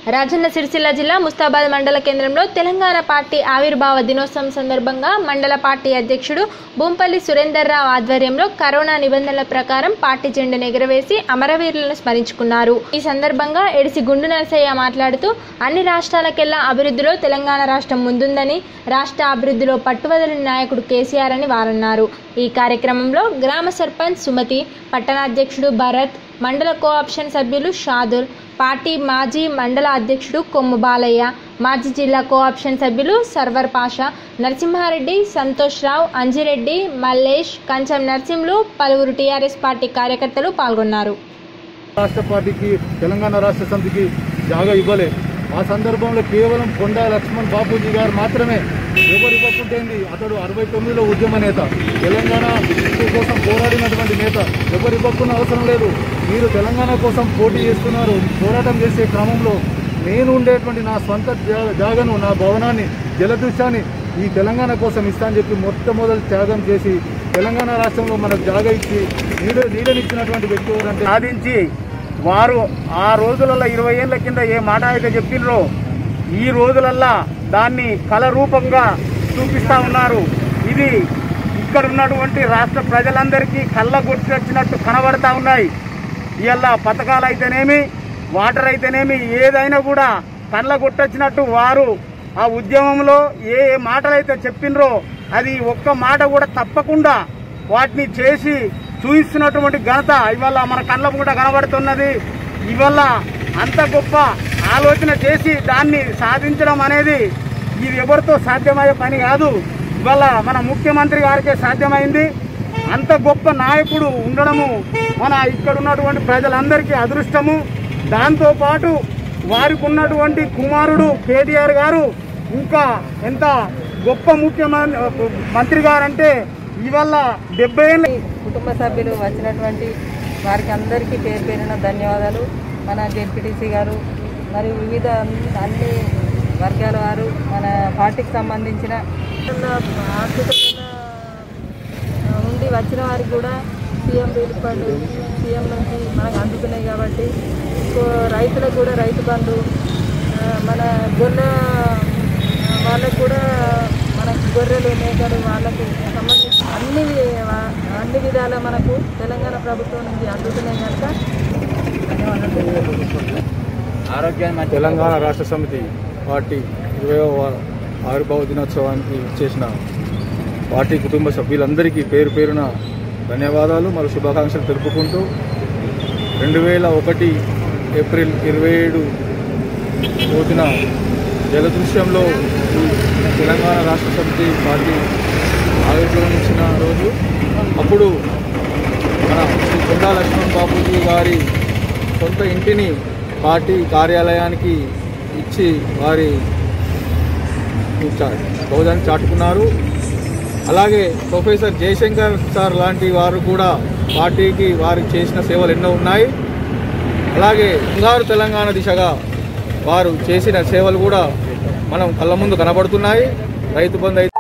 రాజన్న సిరిసిల్ల జిల్లా ముస్తాబాద్ మండల కేంద్రంలో తెలంగాణ పార్టీ ఆవిర్భావ దినోత్సవం సందర్భంగా మండల పార్టీ అధ్యక్షుడు బూంపల్లి సురేందర్ రావు ఆధ్వర్యంలో కరోనా నిబంధనల ప్రకారం పార్టీ జెండాను ఎగురవేసి అమరవీరులను స్మరించుకున్నారు ఈ సందర్భంగా ఎడిసి గుండు నరసయ్య మాట్లాడుతూ అన్ని రాష్ట్రాలకెల్లా అభివృద్ధిలో తెలంగాణ రాష్ట్రం ముందుందని రాష్ట్ర అభివృద్ధిలో పట్టువదలని నాయకుడు కేసీఆర్ అని వారన్నారు ఈ కార్యక్రమంలో గ్రామ సర్పంచ్ సుమతి పట్టణాధ్యక్షుడు భరత్ మండల కోఆప్షన్ సభ్యులు షాదుల్ పార్టీ మాజీ మండల అధ్యక్షుడు కొమ్ము బాలయ్య మాజీ జిల్లా కోఆప్షన్ సభ్యులు సర్వర్ పాషా నరసింహారెడ్డి సంతోష్ రావు అంజిరెడ్డి మల్లేష్ కంచం నర్సింలు పలువురు టీఆర్ఎస్ పార్టీ కార్యకర్తలు పాల్గొన్నారు రాష్ట్ర పార్టీకి తెలంగాణ రాష్ట్ర సమితికి జాగా ఇవ్వలే ఆ సందర్భంలో కేవలం కొండా లక్ష్మణ్ బాపూజీ గారు మాత్రమే ఎవరు ఇవ్వకుంటేంది అతడు అరవై తొమ్మిదిలో ఉద్యమ నేత తెలంగాణ కోసం పోరాడినటువంటి నేత ఎవరు ఇవ్వకున్న అవసరం లేదు మీరు తెలంగాణ కోసం పోటీ చేస్తున్నారు పోరాటం చేసే క్రమంలో నేను ఉండేటువంటి నా సొంత జా- జాగను నా భవనాన్ని జలదృశ్యాన్ని ఈ తెలంగాణ కోసం ఇస్తా అని చెప్పి మొట్టమొదటి త్యాగం చేసి తెలంగాణ రాష్ట్రంలో మనకు జాగా ఇచ్చి నీడ నీడనిచ్చినటువంటి వ్యక్తి ఎవరంటే సాధించి వారు ఆ రోజులలో ఇరవై ఏళ్ల కింద ఏ మాట అయితే చెప్పినరో ఈ రోజులల్లా దాన్ని కళ రూపంగా చూపిస్తా ఉన్నారు ఇది ఇక్కడ ఉన్నటువంటి రాష్ట్ర ప్రజలందరికీ కళ్ళ గుర్తొచ్చినట్టు కనబడతా ఉన్నాయి ఇవాళ పథకాలు అయితేనేమి వాటర్ అయితేనేమి ఏదైనా కూడా కళ్ళ గుర్తొచ్చినట్టు వారు ఆ ఉద్యమంలో ఏ ఏ మాటలైతే చెప్పినరో అది ఒక్క మాట కూడా తప్పకుండా వాటిని చేసి చూపిస్తున్నటువంటి ఘనత ఇవాళ మన కళ్ళ కూడా కనబడుతున్నది ఇవాళ అంత గొప్ప ఆలోచన చేసి దాన్ని సాధించడం అనేది ఇది ఎవరితో సాధ్యమయ్యే పని కాదు ఇవాళ మన ముఖ్యమంత్రి గారికే సాధ్యమైంది అంత గొప్ప నాయకుడు ఉండడము మన ఇక్కడ ఉన్నటువంటి ప్రజలందరికీ అదృష్టము దాంతోపాటు వారికి ఉన్నటువంటి కుమారుడు కేటీఆర్ గారు ఇంకా ఎంత గొప్ప ముఖ్యమంత్రి మంత్రి గారంటే ఇవాళ డెబ్బై ఏళ్ళ కుటుంబ సభ్యులు వచ్చినటువంటి వారికి అందరికీ పేరు పేరున ధన్యవాదాలు మన జెడ్పీటీసీ గారు మరియు వివిధ అన్ని వర్గాల వారు మన పార్టీకి సంబంధించిన ఆర్థికమైన ఉండి వచ్చిన వారికి కూడా సీఎం రిలీఫ్ ఫండ్ సీఎం నుంచి మనకు అందుతున్నాయి కాబట్టి ఇంకో రైతులకు కూడా రైతు బంధు ఆ, మన గొర్రె వాళ్ళకు కూడా మనకు గొర్రెలు మేకలు వాళ్ళకు సంబంధించి అన్ని వి- అన్ని విధాల మనకు తెలంగాణ ప్రభుత్వం నుంచి అందుతున్నాయి కనుక ధన్యవాదాలు తెలంగాణ రాష్ట్ర సమితి పార్టీ ఇరవైవ ఆవిర్భావ దినోత్సవానికి చేసిన పార్టీ కుటుంబ సభ్యులందరికీ పేరు పేరున ధన్యవాదాలు మరియు శుభాకాంక్షలు తెలుపుకుంటూ రెండు వేల ఒకటి ఏప్రిల్ ఇరవై ఏడు రోజున జలదృశ్యంలో ఈ తెలంగాణ రాష్ట్ర సమితి పార్టీ ఆవిర్భవించిన రోజు అప్పుడు మన శ్రీ కొండా లక్ష్మణ్ బాపూజీ గారి సొంత ఇంటిని పార్టీ కార్యాలయానికి ఇచ్చి వారి హోదాన్ని చాటుకున్నారు అలాగే ప్రొఫెసర్ జయశంకర్ సార్ లాంటి వారు కూడా పార్టీకి వారికి చేసిన సేవలు ఎన్నో ఉన్నాయి అలాగే బంగారు తెలంగాణ దిశగా వారు చేసిన సేవలు కూడా మనం కళ్ళ ముందు కనబడుతున్నాయి రైతు బంధు అయితే